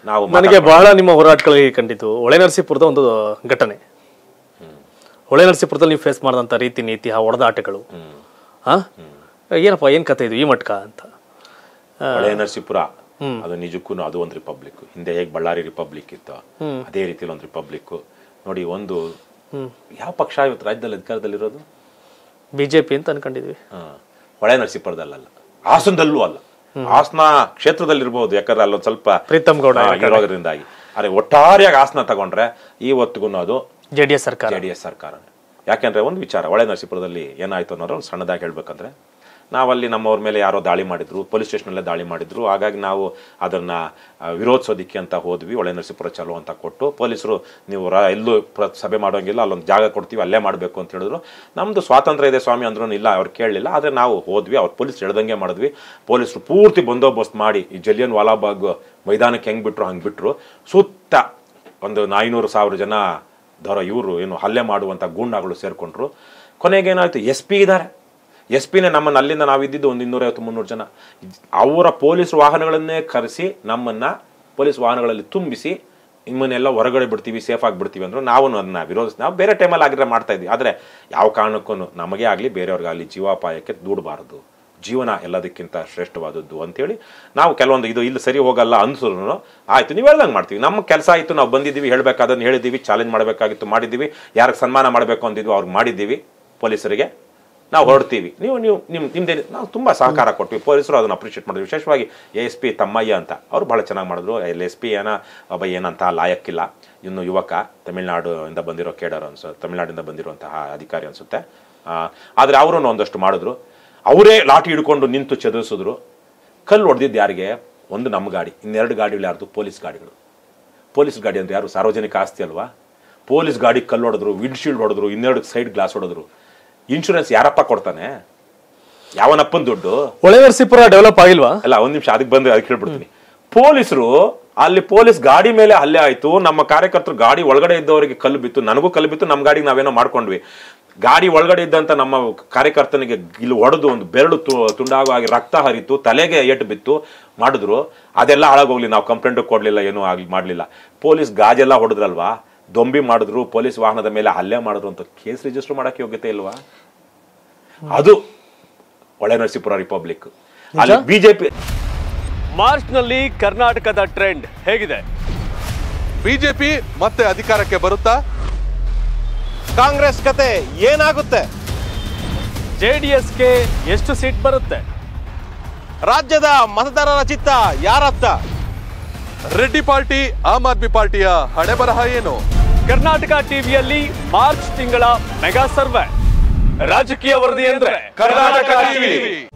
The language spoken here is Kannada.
ನಾವು ನನಗೆ ಬಹಳ ನಿಮ್ಮ ಹೋರಾಟಗಳಿಗೆ ಕಂಡಿತು ಹೊಳೆ ನರಸೀಪುರದ ಒಂದು ಘಟನೆ ಹೊಳೆ ನರಸೀಪುರದಲ್ಲಿ ನೀವು ಫೇಸ್ ಮಾಡಿದಂಥ ರೀತಿ ನೀತಿ ಆ ಹೊಡೆದಾಟಗಳು ಹಾ ಏನಪ್ಪ ಏನ್ ಕತೆ ಇದು ಈ ಮಟ್ಕ ಅಂತ ಹಳೆ ನರಸೀಪುರ ಅದು ನಿಜಕ್ಕೂ ಅದು ಒಂದು ರಿಪಬ್ಲಿಕ್ ಹಿಂದೆ ಹೇಗೆ ಬಳ್ಳಾರಿ ರಿಪಬ್ಲಿಕ್ ಇತ್ತು ಅದೇ ರೀತಿಯಲ್ಲಿ ಒಂದು ರಿಪಬ್ಲಿಕ್ ನೋಡಿ ಒಂದು ಯಾವ ಪಕ್ಷ ಇವತ್ತು ರಾಜ್ಯದಲ್ಲಿ ಅಧಿಕಾರದಲ್ಲಿರೋದು ಬಿಜೆಪಿ ಅಂತ ಅನ್ಕೊಂಡಿದ್ವಿ ಹಾ. ಹೊಳೆ ನರಸೀಪುರದಲ್ಲ ಹಾಸನದಲ್ಲೂ ಅಲ್ಲ ಹಾಸನ ಕ್ಷೇತ್ರದಲ್ಲಿರ್ಬೋದು ಯಾಕಂದ್ರೆ ಅಲ್ಲೊಂದು ಸ್ವಲ್ಪ ಪ್ರೀತಮ್ ಗೌಡ ಆ, ಇರೋದ್ರಿಂದಾಗಿ ಆದ್ರೆ ಒಟ್ಟಾರೆಯಾಗಿ ಹಾಸನ ತಗೊಂಡ್ರೆ ಇವತ್ತಿಗೂ ಅದು ಜೆ ಡಿ ಎಸ್ ಸರ್ಕಾರ ಜೆ ಡಿ ಎಸ್ ಸರ್ಕಾರನೇ ಯಾಕೆಂದ್ರೆ ಒಂದು ವಿಚಾರ ಹೊಳೆ ನರಸೀಪುರದಲ್ಲಿ ಏನಾಯ್ತು ಅನ್ನೋರು ಒಂದು ಸಣ್ಣದಾಗಿ ಹೇಳ್ಬೇಕಂದ್ರೆ ನಾವಲ್ಲಿ ನಮ್ಮವ್ರ ಮೇಲೆ ಯಾರೋ ದಾಳಿ ಮಾಡಿದ್ರು ಪೊಲೀಸ್ ಸ್ಟೇಷನಲ್ಲೇ ದಾಳಿ ಮಾಡಿದ್ರು ಹಾಗಾಗಿ ನಾವು ಅದನ್ನ ಆ, ವಿರೋಧಿಸೋದಿಕ್ಕೆ ಅಂತ ಹೋದ್ವಿ ಹೊಳೆ ನರಸೀಪುರ ಚಲೋ ಅಂತ ಕೊಟ್ಟು ಪೊಲೀಸರು ನೀವು ರ ಎಲ್ಲೂ ಪ್ರ ಸಭೆ ಮಾಡೋಂಗಿಲ್ಲ ಅಲ್ಲೊಂದು ಜಾಗ ಕೊಡ್ತೀವಿ ಅಲ್ಲೇ ಮಾಡಬೇಕು ಅಂತ ಹೇಳಿದ್ರು ನಮ್ಮದು ಸ್ವಾತಂತ್ರ್ಯ ಇದೆ ಸ್ವಾಮಿ ಅಂದ್ರೂ ಇಲ್ಲ ಅವ್ರು ಕೇಳಲಿಲ್ಲ ಆದರೆ ನಾವು ಹೋದ್ವಿ ಅವ್ರು ಪೊಲೀಸ್ ಹೇಳ್ದಂಗೆ ಮಾಡಿದ್ವಿ ಪೊಲೀಸರು ಪೂರ್ತಿ ಬಂದೋಬಸ್ತ್ ಮಾಡಿ ಈ ಜಲಿಯನ್ ವಾಲಾಬಾಗ್ ಮೈದಾನಕ್ಕೆ ಹೆಂಗೆ ಬಿಟ್ರು ಹಂಗೆ ಬಿಟ್ರು ಸುತ್ತ ಒಂದು ಐನೂರು ಸಾವಿರ ಜನ ದೊರ ಇವರು ಏನು ಹಲ್ಲೆ ಮಾಡುವಂಥ ಗೂಂಡಾಗಳು ಸೇರಿಕೊಂಡ್ರು ಕೊನೆಗೇನಾಯ್ತು ಎಸ್ ಪಿ ಇದ್ದಾರೆ ಎಸ್ ಪಿನೇ ನಮ್ಮನ್ನು ಅಲ್ಲಿಂದ ನಾವು ಇದ್ದಿದ್ದು ಒಂದು ಇನ್ನೂರೈವತ್ತು ಮುನ್ನೂರು ಜನ ಅವರ ಪೊಲೀಸ್ ವಾಹನಗಳನ್ನೇ ಕರೆಸಿ ನಮ್ಮನ್ನ ಪೊಲೀಸ್ ವಾಹನಗಳಲ್ಲಿ ತುಂಬಿಸಿ ನಿಮ್ಮನ್ನೆಲ್ಲ ಹೊರಗಡೆ ಬಿಡ್ತೀವಿ ಸೇಫ್ ಆಗಿ ಬಿಡ್ತೀವಿ ಅಂದ್ರು ನಾವು ಅದನ್ನ ವಿರೋಧಿಸ್ ನಾವು ಬೇರೆ ಟೈಮಲ್ಲಿ ಆಗಿದ್ರೆ ಮಾಡ್ತಾ ಇದ್ವಿ ಆದರೆ ಯಾವ ಕಾರಣಕ್ಕೂ ನಮಗೆ ಆಗಲಿ ಬೇರೆಯವ್ರಿಗಾಗಲಿ ಜೀವಾಪಾಯಕ್ಕೆ ದೂಡಬಾರದು ಜೀವನ ಎಲ್ಲದಕ್ಕಿಂತ ಶ್ರೇಷ್ಠವಾದದ್ದು ಅಂತೇಳಿ ನಾವು ಕೆಲವೊಂದು ಇದು ಇಲ್ಲಿ ಸರಿ ಹೋಗಲ್ಲ ಅನ್ಸಿದ್ರು ಆಯ್ತು ನೀವು ಹೇಳ್ದಂಗೆ ಮಾಡ್ತೀವಿ ನಮ್ಮ ಕೆಲಸ ಆಯಿತು ನಾವು ಬಂದಿದ್ದೀವಿ ಹೇಳ್ಬೇಕಾದನ್ನು ಹೇಳಿದ್ದೀವಿ ಚಾಲೆಂಜ್ ಮಾಡಬೇಕಾಗಿತ್ತು ಮಾಡಿದ್ದೀವಿ ಯಾರಿಗೆ ಸನ್ಮಾನ ಮಾಡಬೇಕು ಅಂದಿದ್ವಿ ಅವ್ರಿಗೆ ಮಾಡಿದ್ದೀವಿ ಪೊಲೀಸರಿಗೆ ನಾವು ಹೊರಡ್ತೀವಿ ನೀವು ನೀವು ನಿಮ್ ನಿಮ್ದೇ ನಾವು ತುಂಬ ಸಹಕಾರ ಕೊಟ್ವಿ ಪೊಲೀಸರು ಅದನ್ನು ಅಪ್ರಿಷಿಯೇಟ್ ಮಾಡಿದ್ವಿ ವಿಶೇಷವಾಗಿ ಎ ಎಸ್ ಪಿ ತಮ್ಮಯ್ಯ ಅಂತ ಅವ್ರು ಭಾಳ ಚೆನ್ನಾಗಿ ಮಾಡಿದ್ರು ಎಲ್ ಎಸ್ ಪಿ ಏನ ಒಬ್ಬ ಏನಂತ ಲಾಯಕ್ಕಿಲ್ಲ ಇನ್ನು ಯುವಕ ತಮಿಳ್ನಾಡು ಇಂದ ಬಂದಿರೋ ಕೇಡರ್ ಅನ್ಸು ತಮಿಳ್ನಾಡಿಂದ ಬಂದಿರುವಂತಹ ಅಧಿಕಾರಿ ಅನ್ಸುತ್ತೆ ಆದರೆ ಅವರು ಒಂದಷ್ಟು ಮಾಡಿದ್ರು ಅವರೇ ಲಾಠಿ ಹಿಡ್ಕೊಂಡು ನಿಂತು ಚದುರಿಸಿದ್ರು ಕಲ್ಲು ಹೊಡೆದಿದ್ದು ಯಾರಿಗೆ ಒಂದು ನಮ್ಮ ಗಾಡಿ ಇನ್ನೆರಡು ಗಾಡಿಗಳು ಯಾರ್ದು ಪೊಲೀಸ್ ಗಾಡಿಗಳು ಪೊಲೀಸ್ ಗಾಡಿ ಅಂದ್ರೆ ಯಾರು ಸಾರ್ವಜನಿಕ ಆಸ್ತಿ ಅಲ್ವಾ ಪೊಲೀಸ್ ಗಾಡಿ ಕಲ್ಲು ಹೊಡೆದ್ರು ವಿಂಡ್ಶೀಲ್ಡ್ ಹೊಡೆದ್ರು ಇನ್ನೆರಡು ಸೈಡ್ ಗ್ಲಾಸ್ ಹೊಡೆದ್ರು ಇನ್ಶೂರೆನ್ಸ್ ಯಾರಪ್ಪ ಕೊಡ್ತಾನೆ ಯಾವನಪ್ಪನ ದುಡ್ಡು ಹೊಳೆ ನರಸೀಪುರ ಡೆವಲಪ್ ಆಗಿಲ್ವಾ ಅಲ್ಲ ಒಂದ್ ನಿಮಿಷ ಅದಕ್ಕೆ ಬಂದು ಅದಕ್ಕೆ ಹೇಳ್ಬಿಡ್ತೀನಿ ಪೊಲೀಸರು ಅಲ್ಲಿ ಪೊಲೀಸ್ ಗಾಡಿ ಮೇಲೆ ಹಲ್ಲೆ ಆಯ್ತು ನಮ್ಮ ಕಾರ್ಯಕರ್ತರು ಗಾಡಿ ಒಳಗಡೆ ಇದ್ದವರಿಗೆ ಕಲ್ಲು ಬಿತ್ತು ನನಗೂ ಕಲ್ಲು ಬಿತ್ತು ನಮ್ಮ ಗಾಡಿಗೆ ನಾವೇನೋ ಮಾಡ್ಕೊಂಡ್ವಿ ಗಾಡಿ ಒಳಗಡೆ ಇದ್ದಂತ ನಮ್ಮ ಕಾರ್ಯಕರ್ತನಿಗೆ ಇಲ್ಲಿ ಹೊಡೆದು ಒಂದು ಬೆರಳು ತು- ತುಂಡಾಗೋ ಹಾಗೆ ರಕ್ತ ಹರಿತು ತಲೆಗೆ ಏಟು ಬಿತ್ತು ಮಾಡಿದ್ರು ಅದೆಲ್ಲ ಹಾಳಾಗೋಗ್ಲಿ ನಾವು ಕಂಪ್ಲೇಂಟ್ ಕೊಡ್ಲಿಲ್ಲ ಏನೂ ಆಗ್ಲಿ ಮಾಡ್ಲಿಲ್ಲ ಪೊಲೀಸ್ ಗಾಜೆಲ್ಲ ಹೊಡೆದ್ರಲ್ವಾ ದೊಂಬಿ ಮಾಡಿದ್ರು ಪೊಲೀಸ್ ವಾಹನದ ಮೇಲೆ ಹಲ್ಲೆ ಮಾಡಿದ್ರು ಅಂತ ಕೇಸ್ ರಿಜಿಸ್ಟರ್ ಮಾಡಕ್ಕೆ ಯೋಗ್ಯತೆ ಇಲ್ವಾ ಅದು ಒಳೆ ನರಸೀಪುರ ರಿಪಬ್ಲಿಕ್ ಅಲ್ಲಿ ಬಿಜೆಪಿ ಮಾರ್ಚ್ನಲ್ಲಿ ಕರ್ನಾಟಕದ ಟ್ರೆಂಡ್ ಹೇಗಿದೆ ಬಿಜೆಪಿ ಮತ್ತೆ ಅಧಿಕಾರಕ್ಕೆ ಬರುತ್ತಾ ಕಾಂಗ್ರೆಸ್ ಕತೆ ಏನಾಗುತ್ತೆ ಜೆಡಿಎಸ್ಗೆ ಎಷ್ಟು ಸೀಟ್ ಬರುತ್ತೆ ರಾಜ್ಯದ ಮತದಾರರ ಚಿತ್ತ ಯಾರತ್ತ ರೆಡ್ಡಿ ಪಾರ್ಟಿ ಆಮ್ ಆದ್ಮಿ ಪಾರ್ಟಿಯ ಹಣೆ ಬರಹ ಏನು ಕರ್ನಾಟಕ ಟಿವಿಯಲ್ಲಿ ಮಾರ್ಚ್ ತಿಂಗಳ ಮೆಗಾ ಸರ್ವೆ ರಾಜಕೀಯ ವರದಿ ಅಂದ್ರೆ ಕರ್ನಾಟಕ ಟಿವಿ